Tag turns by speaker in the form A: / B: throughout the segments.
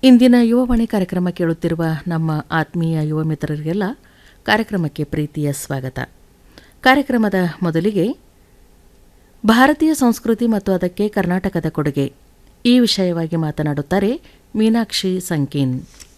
A: ಇಂದಿನ ಯುವವಾಣಿ ಕಾರ್ಯಕ್ರಮ ಕೇಳುತ್ತಿರುವ ನಮ್ಮ ಆತ್ಮೀಯ ಯುವ ಮಿತ್ರರಿಗೆಲ್ಲ ಕಾರ್ಯಕ್ರಮಕ್ಕೆ ಪ್ರೀತಿಯ ಸ್ವಾಗತ ಕಾರ್ಯಕ್ರಮದ ಮೊದಲಿಗೆ ಭಾರತೀಯ ಸಂಸ್ಕೃತಿ ಮತ್ತು ಅದಕ್ಕೆ ಕರ್ನಾಟಕದ ಕೊಡುಗೆ ಈ ವಿಷಯವಾಗಿ ಮಾತನಾಡುತ್ತಾರೆ ಮೀನಾಕ್ಷಿ ಸಂಕೀನ್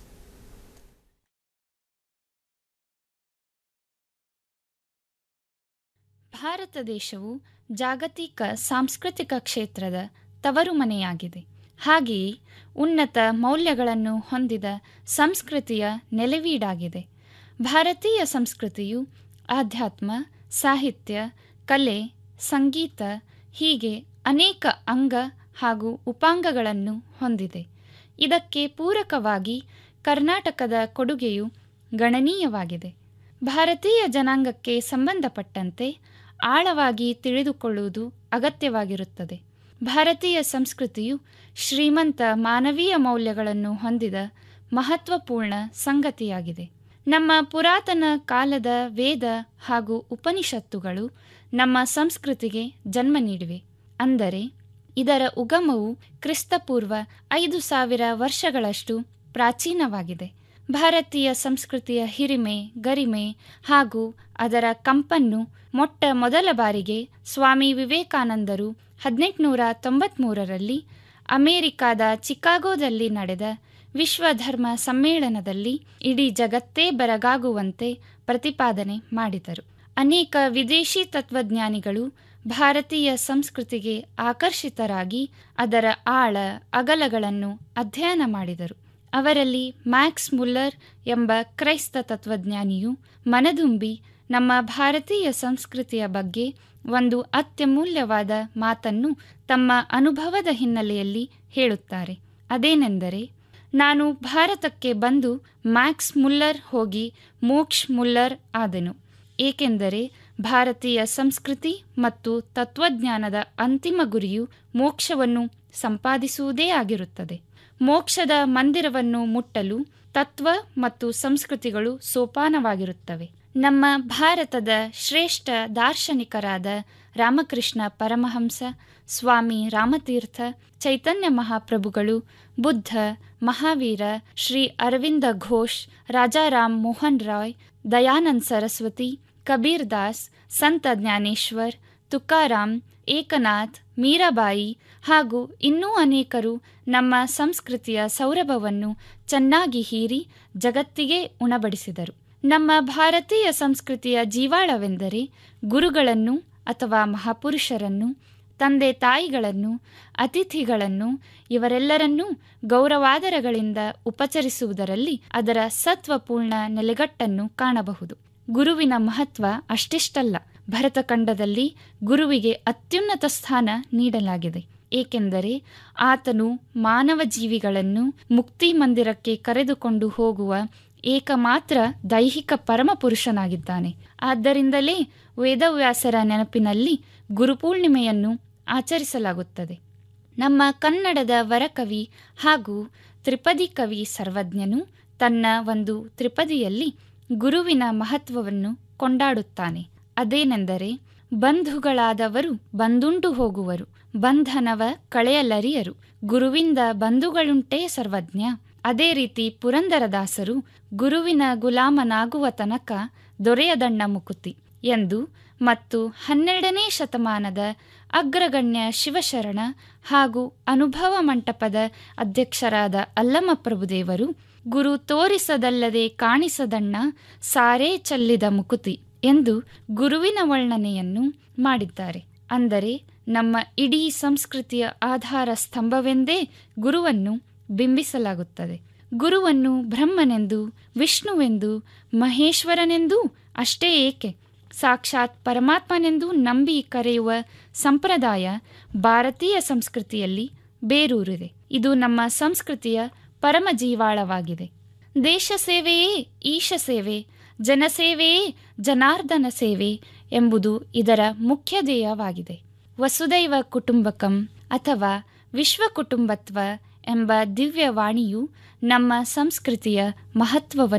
B: ಭಾರತ ದೇಶವು ಜಾಗತಿಕ ಸಾಂಸ್ಕೃತಿಕ ಕ್ಷೇತ್ರದ ತವರು ಮನೆಯಾಗಿದೆ ಹಾಗೆಯೇ ಉನ್ನತ ಮೌಲ್ಯಗಳನ್ನು ಹೊಂದಿದ ಸಂಸ್ಕೃತಿಯ ನೆಲೆವೀಡಾಗಿದೆ ಭಾರತೀಯ ಸಂಸ್ಕೃತಿಯು ಆಧ್ಯಾತ್ಮ ಸಾಹಿತ್ಯ ಕಲೆ ಸಂಗೀತ ಹೀಗೆ ಅನೇಕ ಅಂಗ ಹಾಗೂ ಉಪಾಂಗಗಳನ್ನು ಹೊಂದಿದೆ ಇದಕ್ಕೆ ಪೂರಕವಾಗಿ ಕರ್ನಾಟಕದ ಕೊಡುಗೆಯು ಗಣನೀಯವಾಗಿದೆ ಭಾರತೀಯ ಜನಾಂಗಕ್ಕೆ ಸಂಬಂಧಪಟ್ಟಂತೆ ಆಳವಾಗಿ ತಿಳಿದುಕೊಳ್ಳುವುದು ಅಗತ್ಯವಾಗಿರುತ್ತದೆ ಭಾರತೀಯ ಸಂಸ್ಕೃತಿಯು ಶ್ರೀಮಂತ ಮಾನವೀಯ ಮೌಲ್ಯಗಳನ್ನು ಹೊಂದಿದ ಮಹತ್ವಪೂರ್ಣ ಸಂಗತಿಯಾಗಿದೆ ನಮ್ಮ ಪುರಾತನ ಕಾಲದ ವೇದ ಹಾಗೂ ಉಪನಿಷತ್ತುಗಳು ನಮ್ಮ ಸಂಸ್ಕೃತಿಗೆ ಜನ್ಮ ನೀಡಿವೆ ಅಂದರೆ ಇದರ ಉಗಮವು ಕ್ರಿಸ್ತಪೂರ್ವ ಐದು ಸಾವಿರ ವರ್ಷಗಳಷ್ಟು ಪ್ರಾಚೀನವಾಗಿದೆ ಭಾರತೀಯ ಸಂಸ್ಕೃತಿಯ ಹಿರಿಮೆ ಗರಿಮೆ ಹಾಗೂ ಅದರ ಕಂಪನ್ನು ಮೊಟ್ಟ ಮೊದಲ ಬಾರಿಗೆ ಸ್ವಾಮಿ ವಿವೇಕಾನಂದರು ಹದಿನೆಂಟುನೂರ ತೊಂಬತ್ಮೂರರಲ್ಲಿ ಅಮೆರಿಕಾದ ಚಿಕಾಗೋದಲ್ಲಿ ನಡೆದ ವಿಶ್ವ ಧರ್ಮ ಸಮ್ಮೇಳನದಲ್ಲಿ ಇಡೀ ಜಗತ್ತೇ ಬೆರಗಾಗುವಂತೆ ಪ್ರತಿಪಾದನೆ ಮಾಡಿದರು ಅನೇಕ ವಿದೇಶಿ ತತ್ವಜ್ಞಾನಿಗಳು ಭಾರತೀಯ ಸಂಸ್ಕೃತಿಗೆ ಆಕರ್ಷಿತರಾಗಿ ಅದರ ಆಳ ಅಗಲಗಳನ್ನು ಅಧ್ಯಯನ ಮಾಡಿದರು ಅವರಲ್ಲಿ ಮ್ಯಾಕ್ಸ್ ಮುಲ್ಲರ್ ಎಂಬ ಕ್ರೈಸ್ತ ತತ್ವಜ್ಞಾನಿಯು ಮನದುಂಬಿ ನಮ್ಮ ಭಾರತೀಯ ಸಂಸ್ಕೃತಿಯ ಬಗ್ಗೆ ಒಂದು ಅತ್ಯಮೂಲ್ಯವಾದ ಮಾತನ್ನು ತಮ್ಮ ಅನುಭವದ ಹಿನ್ನೆಲೆಯಲ್ಲಿ ಹೇಳುತ್ತಾರೆ ಅದೇನೆಂದರೆ ನಾನು ಭಾರತಕ್ಕೆ ಬಂದು ಮ್ಯಾಕ್ಸ್ ಮುಲ್ಲರ್ ಹೋಗಿ ಮೋಕ್ಷ್ ಮುಲ್ಲರ್ ಆದೆನು ಏಕೆಂದರೆ ಭಾರತೀಯ ಸಂಸ್ಕೃತಿ ಮತ್ತು ತತ್ವಜ್ಞಾನದ ಅಂತಿಮ ಗುರಿಯು ಮೋಕ್ಷವನ್ನು ಸಂಪಾದಿಸುವುದೇ ಆಗಿರುತ್ತದೆ ಮೋಕ್ಷದ ಮಂದಿರವನ್ನು ಮುಟ್ಟಲು ತತ್ವ ಮತ್ತು ಸಂಸ್ಕೃತಿಗಳು ಸೋಪಾನವಾಗಿರುತ್ತವೆ ನಮ್ಮ ಭಾರತದ ಶ್ರೇಷ್ಠ ದಾರ್ಶನಿಕರಾದ ರಾಮಕೃಷ್ಣ ಪರಮಹಂಸ ಸ್ವಾಮಿ ರಾಮತೀರ್ಥ ಚೈತನ್ಯ ಮಹಾಪ್ರಭುಗಳು ಬುದ್ಧ ಮಹಾವೀರ ಶ್ರೀ ಅರವಿಂದ ಘೋಷ್ ರಾಜಾರಾಮ್ ಮೋಹನ್ ರಾಯ್ ದಯಾನಂದ್ ಸರಸ್ವತಿ ಕಬೀರ್ ದಾಸ್ ಸಂತ ಜ್ಞಾನೇಶ್ವರ್ ತುಕಾರಾಮ್ ಏಕನಾಥ್ ಮೀರಾಬಾಯಿ ಹಾಗೂ ಇನ್ನೂ ಅನೇಕರು ನಮ್ಮ ಸಂಸ್ಕೃತಿಯ ಸೌರಭವನ್ನು ಚೆನ್ನಾಗಿ ಹೀರಿ ಜಗತ್ತಿಗೆ ಉಣಬಡಿಸಿದರು ನಮ್ಮ ಭಾರತೀಯ ಸಂಸ್ಕೃತಿಯ ಜೀವಾಳವೆಂದರೆ ಗುರುಗಳನ್ನು ಅಥವಾ ಮಹಾಪುರುಷರನ್ನು ತಂದೆ ತಾಯಿಗಳನ್ನು ಅತಿಥಿಗಳನ್ನು ಇವರೆಲ್ಲರನ್ನೂ ಗೌರವಾದರಗಳಿಂದ ಉಪಚರಿಸುವುದರಲ್ಲಿ ಅದರ ಸತ್ವಪೂರ್ಣ ನೆಲೆಗಟ್ಟನ್ನು ಕಾಣಬಹುದು ಗುರುವಿನ ಮಹತ್ವ ಅಷ್ಟಿಷ್ಟಲ್ಲ ಭರತಖಂಡದಲ್ಲಿ ಗುರುವಿಗೆ ಅತ್ಯುನ್ನತ ಸ್ಥಾನ ನೀಡಲಾಗಿದೆ ಏಕೆಂದರೆ ಆತನು ಮಾನವ ಜೀವಿಗಳನ್ನು ಮುಕ್ತಿ ಮಂದಿರಕ್ಕೆ ಕರೆದುಕೊಂಡು ಹೋಗುವ ಏಕಮಾತ್ರ ದೈಹಿಕ ಪರಮಪುರುಷನಾಗಿದ್ದಾನೆ ಆದ್ದರಿಂದಲೇ ವೇದವ್ಯಾಸರ ನೆನಪಿನಲ್ಲಿ ಗುರುಪೂರ್ಣಿಮೆಯನ್ನು ಆಚರಿಸಲಾಗುತ್ತದೆ ನಮ್ಮ ಕನ್ನಡದ ವರಕವಿ ಹಾಗೂ ತ್ರಿಪದಿ ಕವಿ ಸರ್ವಜ್ಞನು ತನ್ನ ಒಂದು ತ್ರಿಪದಿಯಲ್ಲಿ ಗುರುವಿನ ಮಹತ್ವವನ್ನು ಕೊಂಡಾಡುತ್ತಾನೆ ಅದೇನೆಂದರೆ ಬಂಧುಗಳಾದವರು ಬಂದುಂಡು ಹೋಗುವರು ಬಂಧನವ ಕಳೆಯಲರಿಯರು ಗುರುವಿಂದ ಬಂಧುಗಳುಂಟೇ ಸರ್ವಜ್ಞ ಅದೇ ರೀತಿ ಪುರಂದರದಾಸರು ಗುರುವಿನ ಗುಲಾಮನಾಗುವ ತನಕ ದೊರೆಯದಣ್ಣ ಮುಕುತಿ ಎಂದು ಮತ್ತು ಹನ್ನೆರಡನೇ ಶತಮಾನದ ಅಗ್ರಗಣ್ಯ ಶಿವಶರಣ ಹಾಗೂ ಅನುಭವ ಮಂಟಪದ ಅಧ್ಯಕ್ಷರಾದ ಅಲ್ಲಮ ಪ್ರಭುದೇವರು ಗುರು ತೋರಿಸದಲ್ಲದೆ ಕಾಣಿಸದಣ್ಣ ಸಾರೇ ಚಲ್ಲಿದ ಮುಕುತಿ ಎಂದು ಗುರುವಿನ ವರ್ಣನೆಯನ್ನು ಮಾಡಿದ್ದಾರೆ ಅಂದರೆ ನಮ್ಮ ಇಡೀ ಸಂಸ್ಕೃತಿಯ ಆಧಾರ ಸ್ತಂಭವೆಂದೇ ಗುರುವನ್ನು ಬಿಂಬಿಸಲಾಗುತ್ತದೆ ಗುರುವನ್ನು ಬ್ರಹ್ಮನೆಂದು ವಿಷ್ಣುವೆಂದು ಮಹೇಶ್ವರನೆಂದೂ ಅಷ್ಟೇ ಏಕೆ ಸಾಕ್ಷಾತ್ ಪರಮಾತ್ಮನೆಂದು ನಂಬಿ ಕರೆಯುವ ಸಂಪ್ರದಾಯ ಭಾರತೀಯ ಸಂಸ್ಕೃತಿಯಲ್ಲಿ ಬೇರೂರಿದೆ ಇದು ನಮ್ಮ ಸಂಸ್ಕೃತಿಯ ಪರಮ ಜೀವಾಳವಾಗಿದೆ ದೇಶ ಸೇವೆಯೇ ಈಶ ಸೇವೆ ಜನಸೇವೆಯೇ ಜನಾರ್ದನ ಸೇವೆ ಎಂಬುದು ಇದರ ಮುಖ್ಯ ಧ್ಯೇಯವಾಗಿದೆ ವಸುದೈವ ಕುಟುಂಬಕಂ ಅಥವಾ ವಿಶ್ವ ಕುಟುಂಬತ್ವ ಎಂಬ ದಿವ್ಯವಾಣಿಯು ನಮ್ಮ ಸಂಸ್ಕೃತಿಯ ಮಹತ್ವವನ್ನು